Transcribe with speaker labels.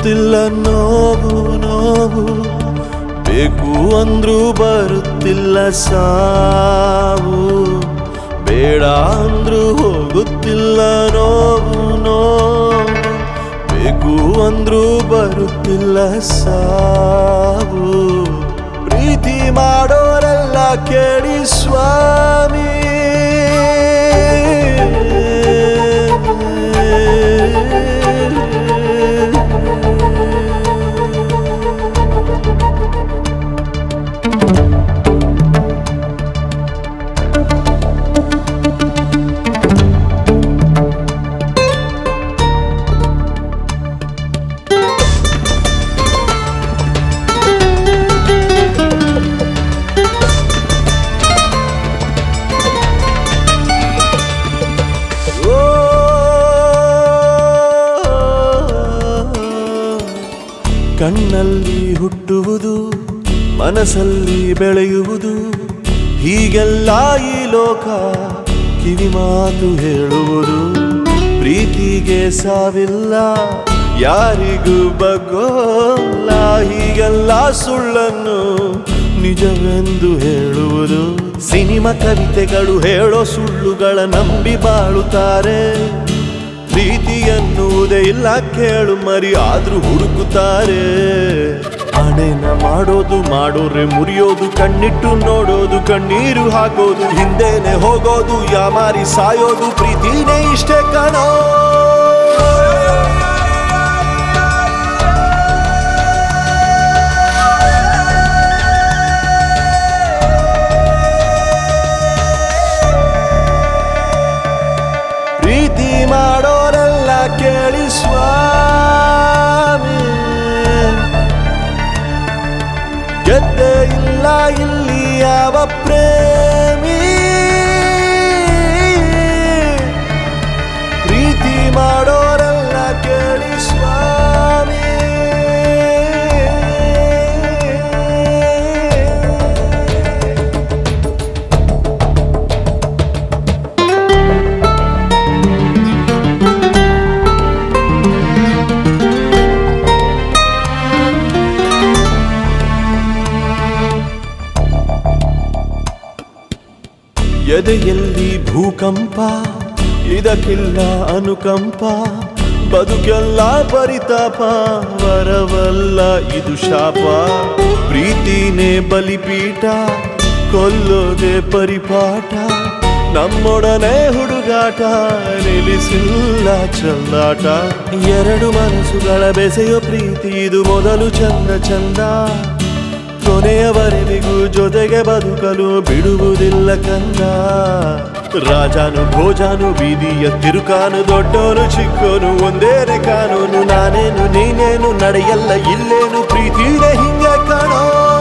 Speaker 1: ಬಿಡುತ್ತಿಲ್ಲ ನೋವು ನೋವು ಬೇಕು ಅಂದ್ರೂ ಬರುತ್ತಿಲ್ಲ ಸಾವು ಬೇಡ ಅಂದ್ರೂ ಹೋಗುತ್ತಿಲ್ಲ ನೋವು ನೋವು ಬೇಕು ಅಂದ್ರೂ ಬರುತ್ತಿಲ್ಲ ಸಾವು ಪ್ರೀತಿ ಮಾಡೋರೆಲ್ಲ ಕೇಳಿ ಸ್ವಾಮಿ ಓ ಕಣ್ಣಲ್ಲಿ ಹುಟ್ಟುವುದು ಮನಸ್ಸಲ್ಲಿ ಬೆಳೆಯುವುದು ಹೀಗೆಲ್ಲ ಈ ಲೋಕ ಕಿವಿ ಮಾತು ಹೇಳುವುದು ಪ್ರೀತಿಗೆ ಸಾವಿಲ್ಲ ಯಾರಿಗೂ ಬಗ್ಗೋಲ್ಲ ಹೀಗೆಲ್ಲ ಸುಳ್ಳನ್ನು ನಿಜವೆಂದು ಹೇಳುವುದು ಸಿನಿಮಾ ಕವಿತೆಗಳು ಹೇಳೋ ಸುಳ್ಳುಗಳ ನಂಬಿ ಬಾಳುತ್ತಾರೆ ಪ್ರೀತಿ ಎನ್ನುವುದೇ ಇಲ್ಲ ಕೇಳು ಮರಿ ಆದ್ರೂ ಹುಡುಕುತ್ತಾರೆ ಹಣೆನ ಮಾಡೋದು ಮಾಡೋರೆ ಮುರಿಯೋದು ಕಣ್ಣಿಟ್ಟು ನೋಡೋದು ಕಣ್ಣೀರು ಹಾಕೋದು ಹಿಂದೆನೆ ಹೋಗೋದು ಯಾಮಾರಿ ಸಾಯೋದು ಪ್ರೀತಿನೇ ಇಷ್ಟೇ ಕಣೋ ಪ್ರೀತಿ ಮಾಡೋರೆಲ್ಲ ಕೇಳಿ ಸ್ವಾಮಿ ಗೆದ್ದೆ ಇಲ್ಲ ಇಲ್ಲಿ ಯಾವ ಪ್ರೇಮಿ ಪ್ರೀತಿ ಮಾಡೋರೆಲ್ಲ ಕೇಳಿ ಸ್ವಾಮಿ ಎದೆಯಲ್ಲಿ ಭೂಕಂಪ ಇದಕ್ಕಿಲ್ಲ ಅನುಕಂಪ ಬದುಕೆಲ್ಲ ಪರಿತಾಪ ವರವಲ್ಲ ಇದು ಶಾಪ ಪ್ರೀತಿನೇ ಬಲಿಪೀಠ ಕೊಲ್ಲೋದೆ ಪರಿಪಾಠ ನಮ್ಮೊಡನೆ ಹುಡುಗಾಟ ನಿಲ್ಲಿಸಿಲ್ಲ ಚಲ್ಲಾಟ ಎರಡು ಮನಸ್ಸುಗಳ ಬೆಸೆಯೋ ಪ್ರೀತಿ ಇದು ಮೊದಲು ಚಂದ ಚಂದ ಕೊನೆಯವರೆವಿಗೂ ಜೊತೆಗೆ ಬದುಕಲು ಬಿಡುವುದಿಲ್ಲ ಕಂದ ರಾಜಾನು ಭೋಜಾನು ಬೀದಿಯ ತಿರುಕಾನು ದೊಡ್ಡೋನು ಚಿಕ್ಕೋನು ಒಂದೇನೆ ಕಾನೂನು ನಾನೇನು ನೀನೇನು ನಡೆಯಲ್ಲ ಇಲ್ಲೇನು ಪ್ರೀತಿನೇ ಹಿಂಗೆ ಕಾಣೋ